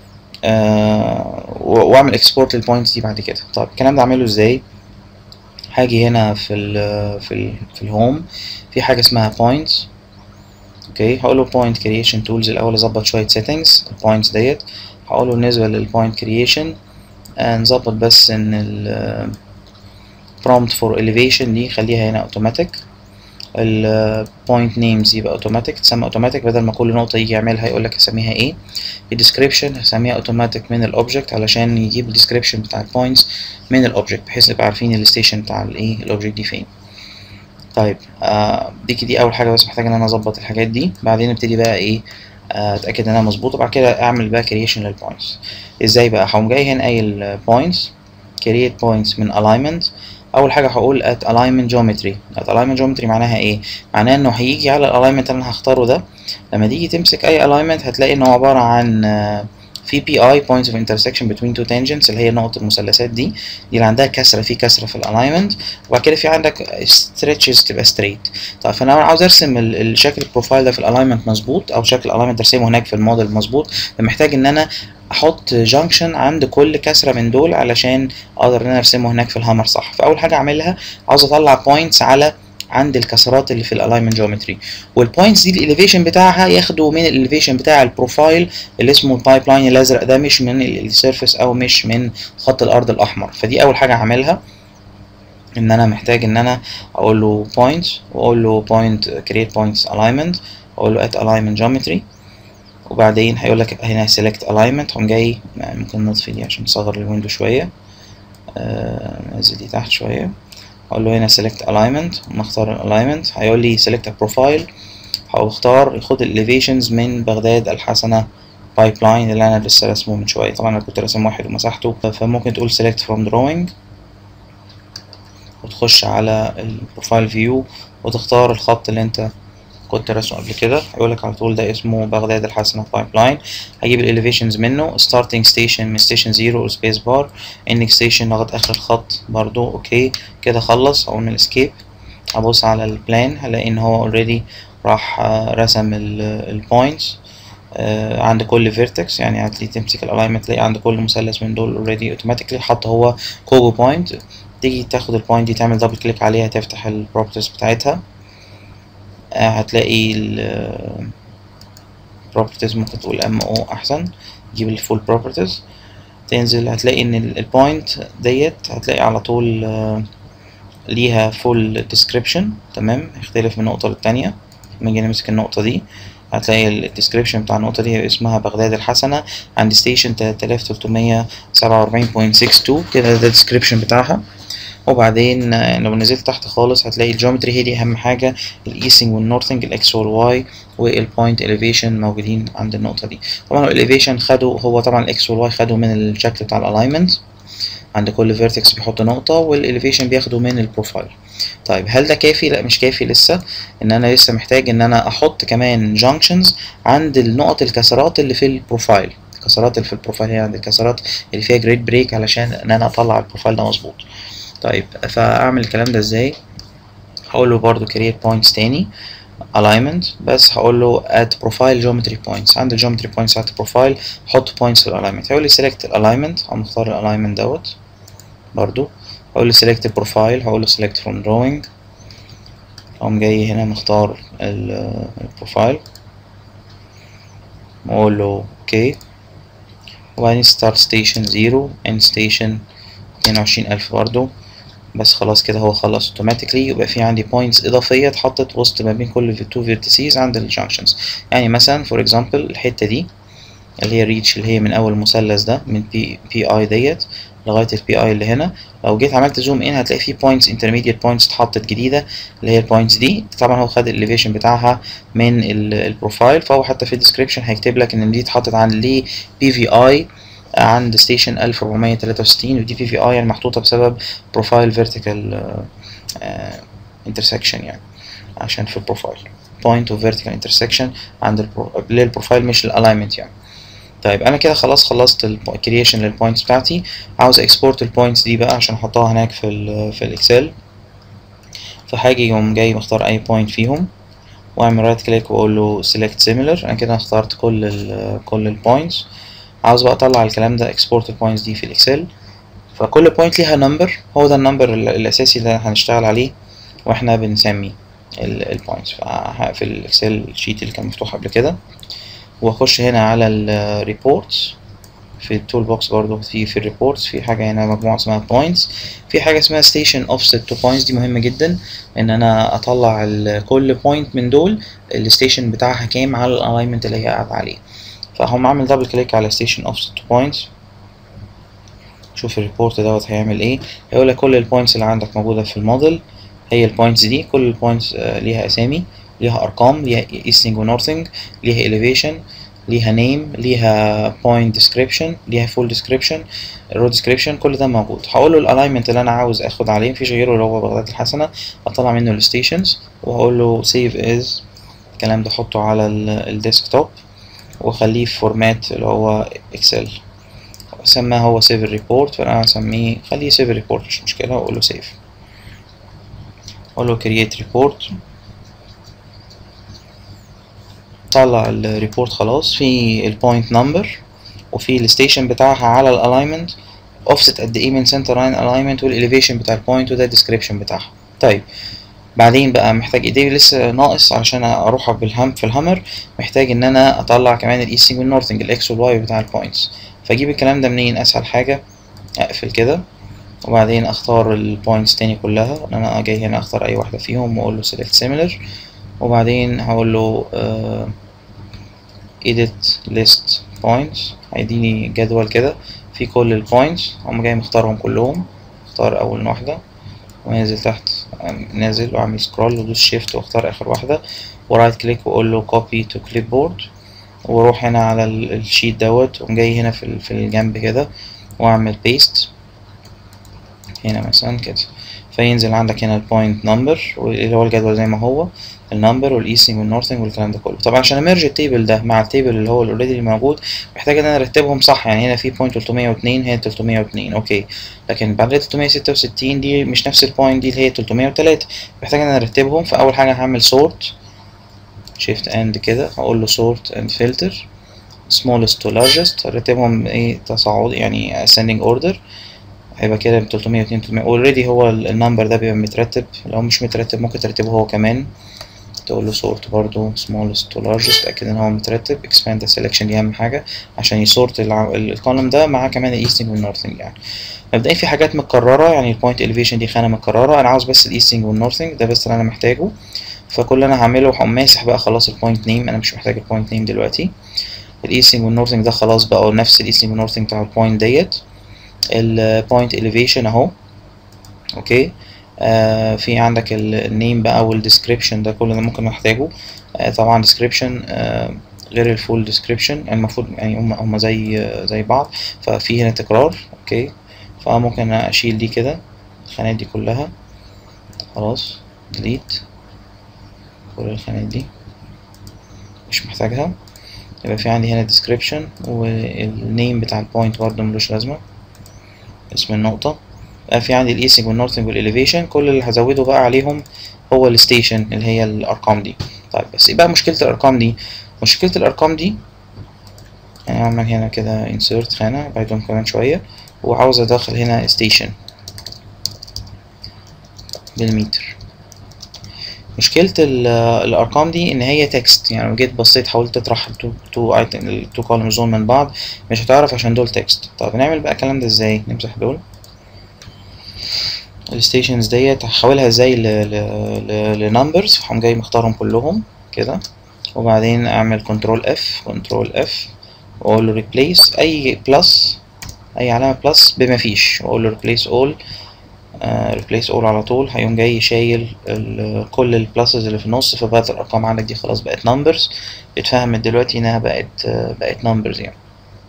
آه واعمل اكسبورت للبوينتس دي بعد كده طيب الكلام ده اعمله ازاي هاجي هنا في ال في ال في الهوم في حاجه اسمها بوينتس اوكي هقول له point creation tools الاول اظبط شويه settings البوينتس ديت هقول له بالنسبه للبوينت creation نظبط بس ان ال prompt for elevation دي خليها هنا automatic ال point names يبقى automatic تسمى automatic بدل ما كل نقطة يجي يعملها يقول لك اسميها ايه ال description هسميها automatic من الاوبجكت علشان يجيب ال description بتاع البوينتس من الاوبجكت بحيث نبقى عارفين الستيشن بتاع الايه الاوبجكت دي فين طيب آه دي دي اول حاجه بس محتاج ان انا اظبط الحاجات دي بعدين ابتدي بقى ايه آه اتاكد انها مظبوطه بعد كده اعمل بقى كرييشن للبوينتس ازاي بقى هقوم جاي هنا قايل بوينتس كرييت بوينتس من alignment اول حاجه هقول at alignment geometry at alignment geometry معناها ايه معناها انه هيجي على الالاينمنت اللي انا هختاره ده لما تيجي تمسك اي alignment هتلاقي انه عباره عن آه في بي اي points of intersection between two tangents اللي هي نقط المثلثات دي دي اللي عندها كسره في كسره في الالاينمنت وبعد كده في عندك stretches تبقى straight طيب فانا عاوز ارسم الشكل البروفايل ده في الالاينمنت مظبوط او شكل الالاينمنت ارسمه هناك في الموديل مظبوط فمحتاج ان انا احط جانكشن عند كل كسره من دول علشان اقدر ان انا ارسمه هناك في الهامر صح فاول حاجه اعملها عاوز اطلع بوينتس على عند الكسرات اللي في الالاينمنت جيومتري والبوينتس دي الاليفيشن بتاعها ياخدوا من الاليفيشن بتاع البروفايل اللي اسمه البايب لاين الازرق ده مش من السيرفيس او مش من خط الارض الاحمر فدي اول حاجه هعملها ان انا محتاج ان انا اقول له point واقول له point create points alignment واقول له at alignment geometry وبعدين هيقول لك هنا select alignment هقوم جاي ممكن نطفي دي عشان نصغر الويندو شويه آه ننزل دي تحت شويه اقول له هنا select alignment ونختار alignment هيقول لي select a profile هختار ياخد elevations من بغداد الحسنة pipeline اللي انا لسه رسمه من شوية طبعا انا كنت راسم واحد ومسحته فممكن تقول select from drawing وتخش على البروفايل فيو وتختار الخط اللي انت كنت راسمه قبل كده هيقولك على طول ده اسمه بغداد الحسنة بايب لاين هجيب الاليفيشنز منه starting station من station زيرو سبيس بار ending station لغاية اخر الخط برضو اوكي كده خلص اقول من الاسكيب ابص على البلان هلاقي ان هو اوريدي راح رسم البوينتس عند كل فيرتكس يعني هتلاقي تمسك الالاينمنت تلاقي عند كل مثلث من دول اوريدي اوتوماتيكلي حط هو كوجو بوينت تيجي تاخد البوينت دي تعمل دبل كليك عليها تفتح البروبرتيز بتاعتها هتلاقي ال properties ممكن تقول ام او احسن تجيب الفول properties تنزل هتلاقي ان البوينت ديت هتلاقي على طول ليها full description تمام يختلف من نقطة للتانية لما نيجي نمسك النقطة دي هتلاقي الديسكريبشن بتاع النقطة دي اسمها بغداد الحسنة عند ستيشن 3347.62 كده ده الديسكريبشن بتاعها وبعدين لو نزلت تحت خالص هتلاقي الجيومتري هي دي اهم حاجه الايسنج والنورثنج الاكس والواي والبوينت اليفيشن موجودين عند النقطه دي طبعا الاليفيشن خدوا هو طبعا الاكس والواي خدوا من الشكل بتاع الالاينمنت عند كل فيرتكس بيحط نقطه والاليفيشن بياخده من البروفايل طيب هل ده كافي لا مش كافي لسه ان انا لسه محتاج ان انا احط كمان جانكشنز عند النقط الكسرات اللي في البروفايل الكسرات اللي في البروفايل هي عند الكسرات اللي فيها جريد بريك علشان ان انا اطلع البروفايل ده مظبوط طيب فاعمل الكلام ده ازاي هقول له برضو create points تاني alignment بس هقول له add profile geometry points عند geometry points بتاعت البروفايل حط points في الالاينمنت هيقول لي select الالاينمنت هقوم مختار الالاينمنت دوت برضو هقول له select البروفايل هقول له select from drawing هقوم جاي هنا مختار البروفايل واقول له اوكي وبعدين start station 0 end station اتنين وعشرين ألف برضو بس خلاص كده هو خلص اوتوماتيكلي يبقى في عندي بوينتس إضافية اتحطت وسط ما بين كل تو فيرتيسيز عند الجانكشنز يعني مثلا فور اكزامبل الحتة دي اللي هي ريتش اللي هي من أول المثلث ده من بي بي اي ديت لغاية البي اي اللي هنا لو جيت عملت زوم ان هتلاقي في بوينتس انترميديت بوينتس اتحطت جديدة اللي هي البوينتس دي طبعا هو خد الاليفيشن بتاعها من البروفايل فهو حتى في الديسكريبشن هيكتب لك ان دي اتحطت عند ليه بي في اي عند ستيشن 1463 ودي في في اي يعني محطوطة بسبب بروفايل فيرتيكال انترسكشن يعني عشان في البروفايل بوينت اوف فيرتيكال انترسكشن عند البرو... للبروفايل مش الالاينمنت يعني طيب انا كده خلاص خلصت الكرييشن للبوينتس بتاعتي عاوز اكسبورت البوينتس دي بقى عشان احطها هناك في ال في الاكسل فهاجي يقوم جاي مختار اي بوينت فيهم واعمل رايت كليك واقول له select similar انا كده اخترت كل ال كل البوينتس عاوز بقى اطلع الكلام ده export البوينتس دي في الاكسل فكل بوينت ليها نمبر هو ده النمبر الاساسي اللي هنشتغل عليه واحنا بنسمي البوينتس فهقفل الاكسل شيت اللي كان مفتوح قبل كده واخش هنا على الريبورتس في التول بوكس برضو في في الريبورتس في حاجه هنا مجموعه اسمها بوينتس في حاجه اسمها ستيشن اوفست تو بوينتس دي مهمه جدا ان انا اطلع كل بوينت من دول الستيشن بتاعها كام على الالاينمنت اللي هي قاعده عليه فهقوم اعمل دبل كليك على ستيشن اوفست تو بوينتس شوف الريبورت دوت هيعمل ايه هيقول لك كل البوينتس اللي عندك موجوده في الموديل هي البوينتس دي كل البوينتس ليها اسامي ليها ارقام ليها ايستنج ونورثنج ليها elevation ليها نيم ليها بوينت ديسكريبشن ليها فول ديسكريبشن رو ديسكريبشن كل ده موجود هقول له الالاينمنت اللي انا عاوز اخد عليه مفيش غيره اللي هو بغداد الحسنه اطلع منه الستيشنز وهقول له سيف از الكلام ده احطه على الديسكتوب واخليه في فورمات اللي هو اكسل سماه هو سيف الريبورت فانا هسميه خليه سيف الريبورت مش مشكله واقول له سيف اقول له كرييت ريبورت طلع الريبورت خلاص في البوينت نمبر وفي الستيشن بتاعها على الالاينمنت اوفست قد ايه من سنتر لاين الاينمنت والاليفيشن بتاع البوينت وده الديسكريبشن بتاعها طيب بعدين بقى محتاج ايديه لسه ناقص علشان اروح بالهم في الهامر محتاج ان انا اطلع كمان الايستنج والنورثنج الاكس والواي بتاع البوينتس فاجيب الكلام ده منين اسهل حاجه اقفل كده وبعدين اختار البوينتس تاني كلها ان انا جاي هنا اختار اي واحدة فيهم واقول له select similar وبعدين هقول له uh, edit list points هيديني جدول كده في كل البوينتس هم جاي مختارهم كلهم اختار اول واحدة ونازل تحت نازل واعمل سكرول وادوس شيفت واختار اخر واحدة ورايت كليك واقول له copy to clipboard واروح هنا على الشيت دوت وأقوم جاي هنا في في الجنب كده واعمل بيست هنا مثلا كده فينزل عندك هنا البوينت نمبر اللي هو الجدول زي ما هو النمبر والايستنج والنورثنج والكلام ده كله طبعا عشان امرج التيبل ده مع التيبل اللي هو الاوريدي اللي موجود محتاج ان انا ارتبهم صح يعني هنا في بوينت 302 هنا 302 اوكي لكن بعد 366 دي مش نفس البوينت دي اللي هي 303 محتاج ان انا ارتبهم فاول حاجه هعمل سورت شيفت اند كده هقول له سورت اند فلتر smallest to largest ارتبهم ايه تصاعد يعني ascending order هيبقى كده 302 300 اوريدي هو النمبر ده بيبقى مترتب لو مش مترتب ممكن ترتبه هو كمان تقول له sort برضو smallest to largest اتأكد ان هو مترتب expand the selection دي اهم حاجة عشان يسورت الكولوم ده مع كمان الايستنج والنورثنج يعني مبدئيا في حاجات متكررة يعني البوينت elevation دي خانة متكررة انا عاوز بس الايستنج والنورثنج ده بس اللي انا محتاجه فكل اللي انا هعمله هقوم ماسح بقى خلاص البوينت نيم انا مش محتاج البوينت نيم دلوقتي الايستنج والنورثنج ده خلاص بقى نفس الايستنج والنورثنج بتاع البوينت ديت البوينت elevation اهو اوكي آه في عندك النيم بقى والديسكريبشن ده كل ده ممكن نحتاجه آه طبعا ديسكريبشن آه غير الفول ديسكريبشن يعني المفروض يعني هم هم زي آه زي بعض ففي هنا تكرار اوكي فممكن اشيل دي كده الخانات دي كلها خلاص ديليت كل الخانات دي مش محتاجها يبقى في عندي هنا description والنيم بتاع البوينت برضه ملوش لازمة اسم النقطة بقى في عندي الايسنج والنورثنج والاليفيشن كل اللي هزوده بقى عليهم هو الستيشن اللي هي الارقام دي طيب بس ايه بقى مشكلة الارقام دي مشكلة الارقام دي يعني اعمل هنا كده insert خانة بعدهم كمان شوية وعاوز ادخل هنا ستيشن بالمتر مشكلة الأرقام دي إن هي تكست يعني لو جيت بصيت حاولت تطرح التو تو ايتم التو كولومز دول من بعض مش هتعرف عشان دول تكست طب نعمل بقى الكلام ده ازاي نمسح دول الستيشنز ديت هحولها ازاي لنمبرز فهقوم جاي مختارهم كلهم كده وبعدين اعمل كنترول اف كنترول اف واقول له ريبليس اي بلس اي علامة بلس بما فيش واقول له ريبليس اول ريبليس اول على طول هيقوم جاي شايل كل البلاسز اللي في النص فبقت الارقام عندك دي خلاص بقت نمبرز اتفهمت دلوقتي انها بقت بقت نمبرز يعني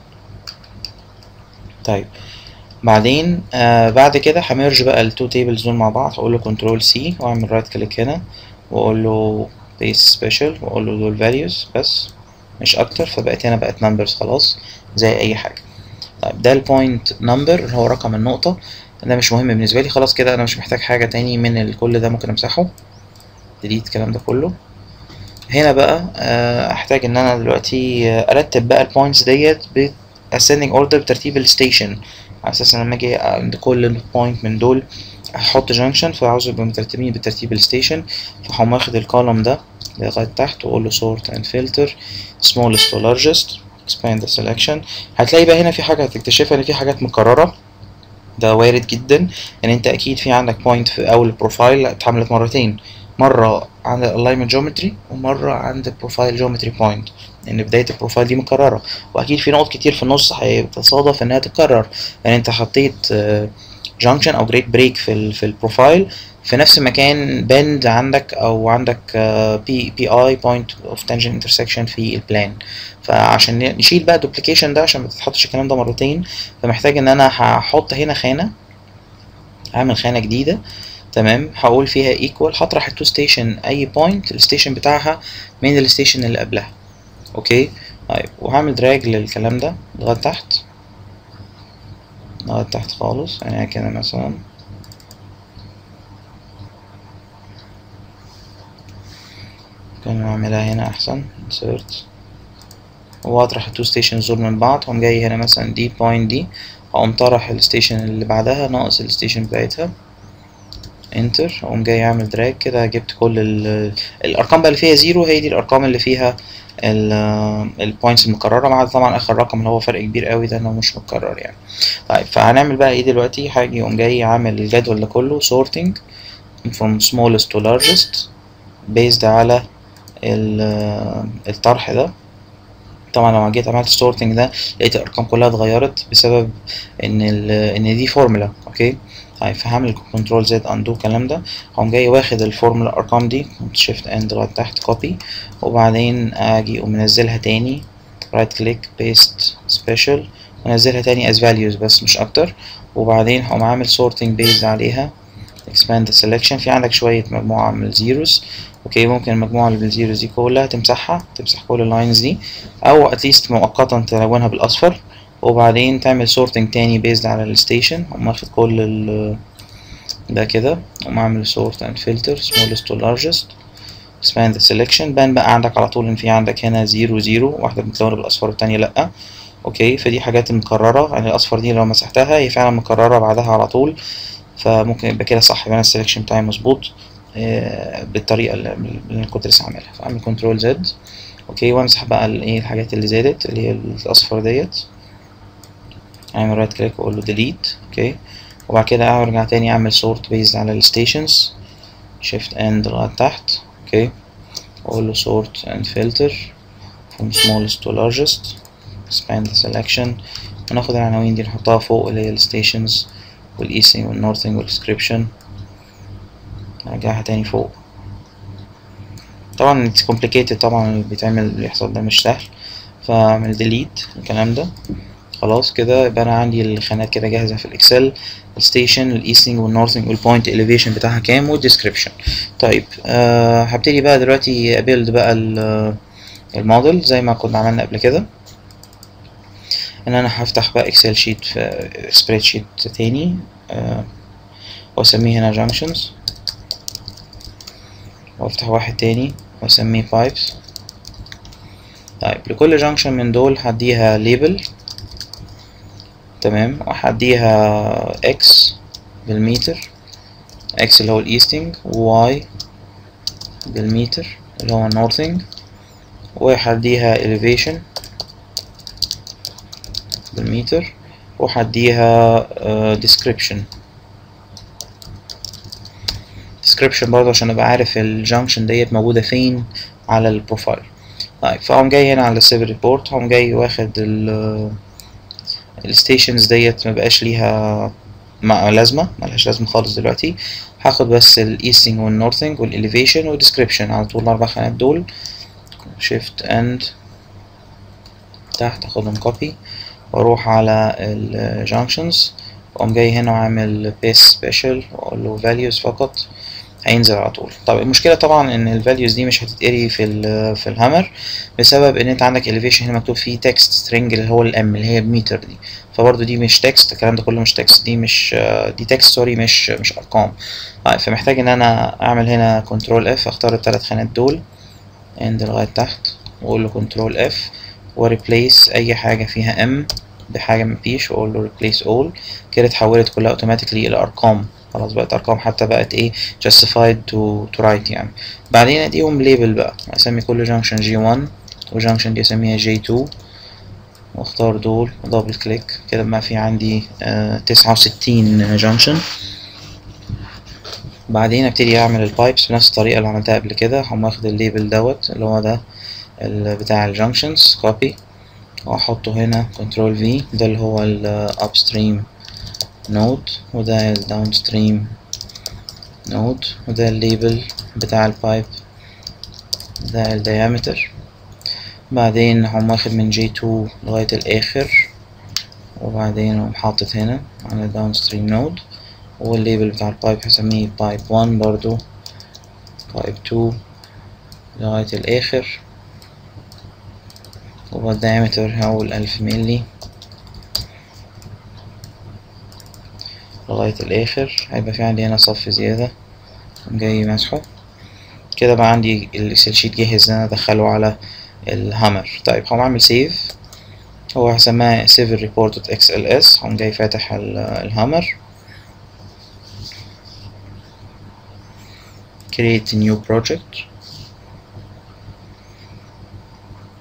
طيب بعدين آه بعد كده هميرج بقى التو تيبلز دول مع بعض هقول له كنترول سي واعمل رايت كليك هنا واقول له بيس سبيشال واقول له دول فاليوز بس مش اكتر فبقت هنا بقت نمبرز خلاص زي اي حاجه طيب ده البوينت نمبر اللي هو رقم النقطه ده مش مهم بالنسبه لي خلاص كده انا مش محتاج حاجه تاني من كل ده ممكن امسحه ديليت الكلام ده كله هنا بقى احتاج ان انا دلوقتي ارتب بقى البوينتس ديت ب ascending order بترتيب الستيشن على اساس ان لما اجي عند كل بوينت من دول احط جانكشن فعاوز يبقوا مترتبين بترتيب الستيشن فهقوم واخد الكولوم ده لغايه تحت واقول له sort and filter smallest to largest expand the selection هتلاقي بقى هنا في حاجه هتكتشفها ان في حاجات مكرره ده وارد جدا ان يعني انت اكيد في عندك بوينت في اول البروفايل اتعملت مرتين مره عند الالاينمنت جيومتري ومره عند البروفايل جيومتري بوينت لان بدايه البروفايل دي مكرره واكيد في نقط كتير في النص هيتصادف انها تتكرر يعني انت حطيت جانكشن او جريت بريك في ال في البروفايل في نفس مكان بند عندك او عندك بي بي اي بوينت اوف تانجنت انترسكشن في البلان فعشان نشيل بقى الدوبليكيشن ده عشان ما تتحطش الكلام ده مرتين فمحتاج ان انا هحط هنا خانه هعمل خانه جديده تمام هقول فيها ايكوال هطرح التو ستيشن اي بوينت الستيشن بتاعها من الستيشن اللي قبلها اوكي طيب وهعمل دراج للكلام ده لغايه تحت لغايه تحت خالص يعني كده مثلا ممكن اعملها هنا احسن insert واطرح التو ستيشنز دول من بعض هقوم جاي هنا مثلا دي بوينت دي هقوم طرح الستيشن اللي بعدها ناقص الستيشن بتاعتها انتر اقوم جاي اعمل دراج كده جبت كل ال الارقام بقى اللي فيها زيرو هي دي الارقام اللي فيها البوينتس المكرره مع طبعا اخر رقم اللي هو فرق كبير قوي ده انه مش متكرر يعني طيب فهنعمل بقى ايه دلوقتي هاجي اقوم جاي عامل الجدول ده كله sorting from smallest to largest based على ال- الطرح ده طبعا لو جيت عملت sorting ده لقيت الارقام كلها اتغيرت بسبب ان ال ان دي فورمولا اوكي طيب فهعمل كنترول زد اندو الكلام ده هقوم جاي واخد الفورمولا الارقام دي شيفت اند لغايه تحت كوبي وبعدين اجي اقوم منزلها تاني رايت كليك بيست سبيشال وانزلها تاني as values بس مش اكتر وبعدين هقوم عامل sorting based عليها expand the selection في عندك شوية مجموعة من الزيروز اوكي ممكن المجموعة اللي بالزيروز دي كلها تمسحها تمسح كل اللاينز دي او اتليست مؤقتا تلونها بالاصفر وبعدين تعمل sorting تاني based على الستيشن اقوم واخد كل ال ده كده اقوم اعمل sort and filter smallest to largest expand the selection بان بقى عندك على طول ان في عندك هنا زيرو زيرو واحدة متلونة بالاصفر والتانية لأ اوكي فدي حاجات مكررة يعني الاصفر دي لو مسحتها هي فعلا مكررة بعدها على طول فممكن يبقى كده صح يبقى انا السلكشن بتاعي مظبوط آه، بالطريقة اللي اللي انا كنت لسه عاملها فاعمل كنترول زد اوكي وامسح بقى الايه الحاجات اللي زادت اللي هي الاصفر ديت اعمل رايت كليك واقول له ديليت اوكي وبعد كده ارجع تاني اعمل سورت بيزد على الستيشنز شيفت اند لغايه تحت اوكي واقول له sort and filter from smallest to largest expand the selection وناخد العناوين دي نحطها فوق اللي هي الستيشنز والايسنج والنورثنج والديسكريبشن نرجعها تاني فوق طبعا it's complicated طبعا اللي بيتعمل اللي بيحصل ده مش سهل فاعمل delete الكلام ده خلاص كده يبقى انا عندي الخانات كده جاهزه في الاكسل الستيشن الايستنج والنورثنج والبوينت اليفيشن بتاعها كام والديسكريبشن طيب أه هبتدي بقى دلوقتي ابيلد بقى ال- الموديل زي ما كنا عملنا قبل كده ان انا هفتح بقى اكسل شيت في سبريد شيت تاني أه واسميه هنا جانكشنز وافتح واحد تاني واسميه بايبس طيب لكل جانكشن من دول هديها ليبل تمام وهديها اكس بالمتر اكس اللي هو الايستنج واي بالمتر اللي هو النورثنج وهديها elevation بالمتر وهديها uh, description description برضه عشان ابقى عارف الجانكشن ديت موجودة فين على البروفايل طيب فاقوم جاي هنا على السيفل ريبورت هقوم جاي واخد ال الستيشنز ديت مبقاش ليها مع لازمة ملهاش لازمة خالص دلوقتي هاخد بس الايستنج والنورثنج والاليفيشن والديسكريبشن على طول الاربع خانات دول شيفت اند تحت اخدهم كوبي واروح على الجانكشنز واقوم جاي هنا وعامل بيس سبيشال واقول له values فقط هينزل على طول طب المشكله طبعا ان الفاليوز دي مش هتتقري في ال في الهامر بسبب ان انت عندك elevation هنا مكتوب فيه تكست سترينج اللي هو الام اللي هي بمتر دي فبرضه دي مش تكست الكلام ده كله مش تكست دي مش دي تكست سوري مش مش ارقام طيب فمحتاج ان انا اعمل هنا كنترول اف اختار الثلاث خانات دول اند لغايه تحت واقول له كنترول اف وريبليس اي حاجه فيها ام بحاجه مفيش واقول له replace all كده اتحولت كلها اوتوماتيكلي الى ارقام خلاص بقت ارقام حتى بقت ايه justified to to write يعني بعدين اديهم ليبل بقى اسمي كل جانكشن جي 1 وجانكشن دي اسميها جي 2 واختار دول ودبل كليك كده بقى في عندي تسعة وستين جانكشن بعدين ابتدي اعمل البايبس بنفس الطريقه اللي عملتها قبل كده هقوم واخد الليبل دوت اللي هو ده ال- بتاع الجانكشنز كوبي واحطه هنا كنترول في ده اللي هو ال upstream node وده ال downstream node وده الليبل بتاع البايب ده ال diameter بعدين هقوم واخد من J2 لغاية الآخر وبعدين اقوم حاطط هنا على downstream node والليبل بتاع البايب هسميه بايب 1 برضو بايب 2 لغاية الآخر والدايمتر هو الألف ملي لغاية الآخر هيبقى في عندي هنا صف زيادة جاي مسحه كده بقى عندي الاكسل شيت جاهز ان انا ادخله على الهامر طيب هقوم اعمل سيف هو هسميها civil report xls هقوم جاي فاتح ال- الهامر create a new project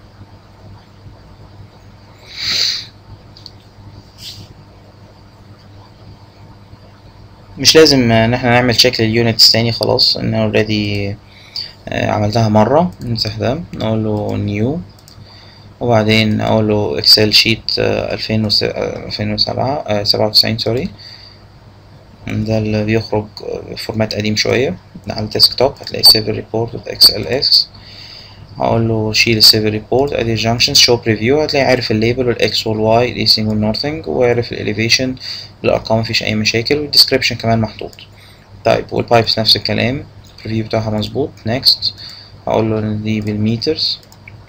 مش لازم ان احنا نعمل تشيك لليونتس تاني خلاص ان اوريدي عملتها مرة نمسح ده نقول له نيو وبعدين اقول له اكسل شيت الفين الفين وسبعة سبعة وتسعين سوري ده اللي بيخرج فورمات قديم شوية على الديسك توب هتلاقي سيفل ريبورت اكس ال اس هقول له شيل السيفل ريبورت ادي الجنكشنز شو بريفيو هتلاقي عارف الليبل والاكس والواي الايسنج والنورثنج وعارف الاليفيشن الارقام مفيش اي مشاكل والديسكريبشن كمان محطوط طيب والبايبس نفس الكلام البريفيو بتاعها مظبوط نيكست هقول له دي بالميترز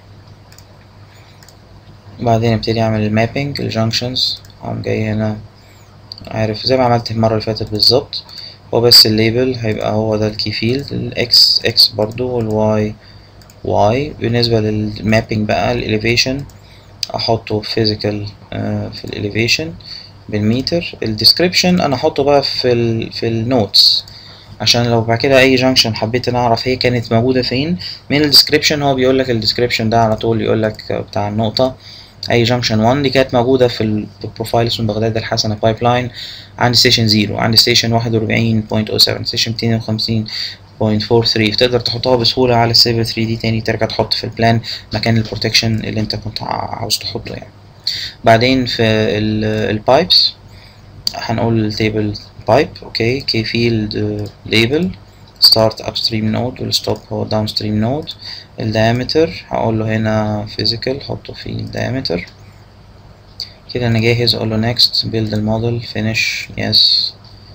وبعدين ابتدي اعمل المابينج الجنكشنز هقوم جاي هنا عارف زي ما عملت المرة اللي فاتت بالظبط هو بس الليبل هيبقى هو ده الكي فيلد الاكس اكس برضو والواي واي بالنسبة للمابينج بقى الاليفيشن احطه فيزيكال في الاليفيشن بالمتر الديسكريبشن انا احطه بقى في ال في النوتس عشان لو بعد كده اي جنكشن حبيت ان اعرف هي كانت موجوده فين من الديسكريبشن هو بيقول لك الديسكريبشن ده على طول يقول لك بتاع النقطه اي جنكشن 1 دي كانت موجوده في البروفايل اسمه بغداد الحسنه بايب لاين عند ستيشن 0 عند ستيشن 41.07 ستيشن 250.43 تقدر تحطها بسهوله على السيفر 3 دي تاني ترجع تحط في البلان مكان البروتكشن اللي انت كنت عاوز تحطه يعني بعدين في البايبس هنقول التيبل بايب اوكي كي فيلد ليبل start upstream node والstop هو downstream node الدايمتر هقول له هنا physical حطه في الدايمتر كده انا جاهز اقول له next build الموديل finish yes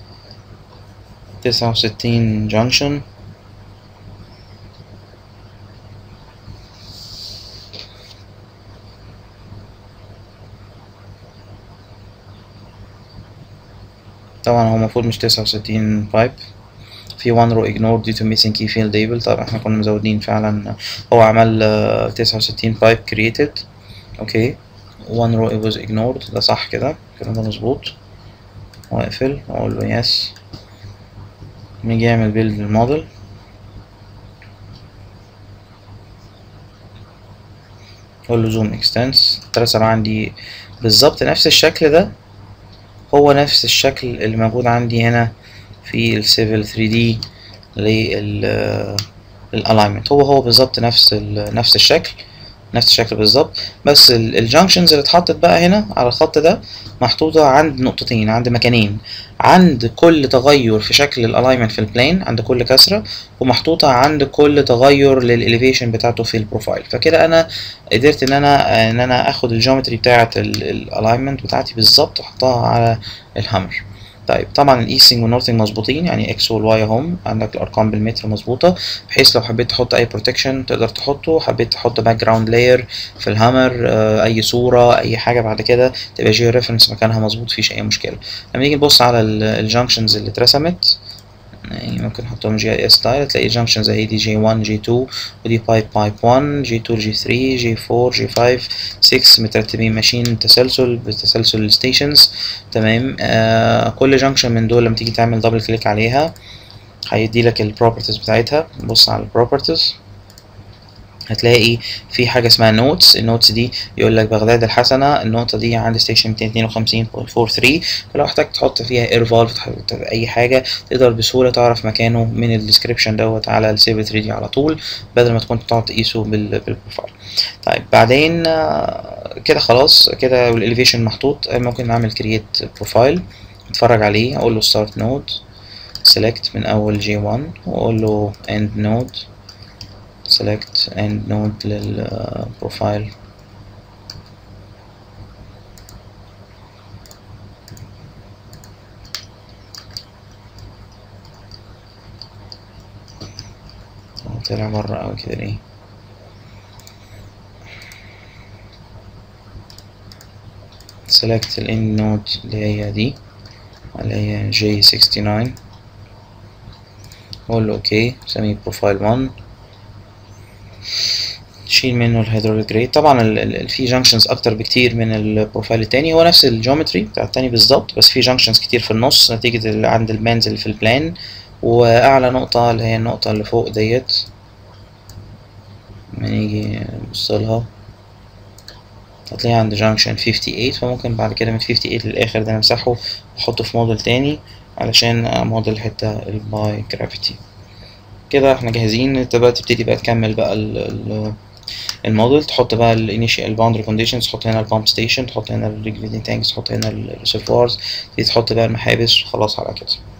تسعة وستين junction طبعا هو المفروض مش تسعة وستين بايب في one row ignored due to missing key field label طبعا احنا كنا مزودين فعلا هو عمل تسعة وستين بايب created اوكي one row it was ignored ده صح كده كده ده مظبوط واقفل واقول له yes نيجي يعمل build للموديل اقول له zoom extends اترسم عندي بالظبط نفس الشكل ده هو نفس الشكل اللي موجود عندي هنا في السيفل 3 دي للالاينمنت هو هو بالظبط نفس نفس الشكل نفس الشكل بالظبط بس الجنكشنز اللي اتحطت بقى هنا على الخط ده محطوطة عند نقطتين عند مكانين عند كل تغير في شكل الالاينمنت في البلين عند كل كسرة ومحطوطة عند كل تغير للاليفيشن بتاعته في البروفايل فكده انا قدرت ان انا ان انا اخد الجيومتري بتاعة الالاينمنت بتاعتي بالظبط واحطها على الهامر طيب طبعا الايسنج والنورثنج مظبوطين يعني اكس والواي اهم عندك الارقام بالمتر مظبوطه بحيث لو حبيت تحط اي بروتكشن تقدر تحطه حبيت تحط باك جراوند لاير في الهامر آه اي صوره اي حاجه بعد كده تبقى جيو ريفرنس مكانها مظبوط مفيش اي مشكله لما نيجي نبص على الجنكشنز اللي اترسمت يعني ممكن نحطهم جي اي اس ستايل تلاقي جنكشن زي دي جي 1 جي 2 ودي بايب بايب 1 جي 2 جي 3 جي 4 جي 5 6 مترتبين ماشيين تسلسل بتسلسل الستيشنز تمام آه كل جنكشن من دول لما تيجي تعمل دبل كليك عليها هيدي لك البروبرتيز بتاعتها بص على البروبرتيز هتلاقي في حاجة اسمها نوتس النوتس دي يقول لك بغداد الحسنة النقطة دي عند ستيشن 252.43 فلو احتجت تحط فيها اير فالف تحط اي حاجة تقدر بسهولة تعرف مكانه من الديسكريبشن دوت على السيفر 3 دي على طول بدل ما تكون تقعد تقيسه بالبروفايل طيب بعدين كده خلاص كده الاليفيشن محطوط ممكن نعمل كرييت بروفايل اتفرج عليه اقول له ستارت نود سيلكت من اول جي 1 واقول له اند نود select end node للبروفايل طلع مرة أوي كده ليه select ال end node اللي هي دي اللي هي J69 أقول له أوكي سميه بروفايل 1 شيل منه الهيدروليك ريت طبعا في جانكشنز اكتر بكتير من البروفايل التاني هو نفس الجيومتري بتاع التاني بالظبط بس في جانكشنز كتير في النص نتيجة اللي عند البانز اللي في البلان واعلى نقطة اللي هي النقطة اللي فوق ديت لما نيجي نبصلها هتلاقيها عند جانكشن 58 فممكن بعد كده من 58 للاخر ده نمسحه واحطه في موديل تاني علشان اموديل الحتة الباي جرافيتي كده احنا جاهزين انت بقى تبتدي بقى تكمل بقى ال ال الموديل تحط بقى الانيشال باوندري كونديشنز تحط هنا البامب ستيشن تحط هنا الريجليتنج تانكس تحط هنا الريسيرفوارز تحط بقى المحابس وخلاص على كده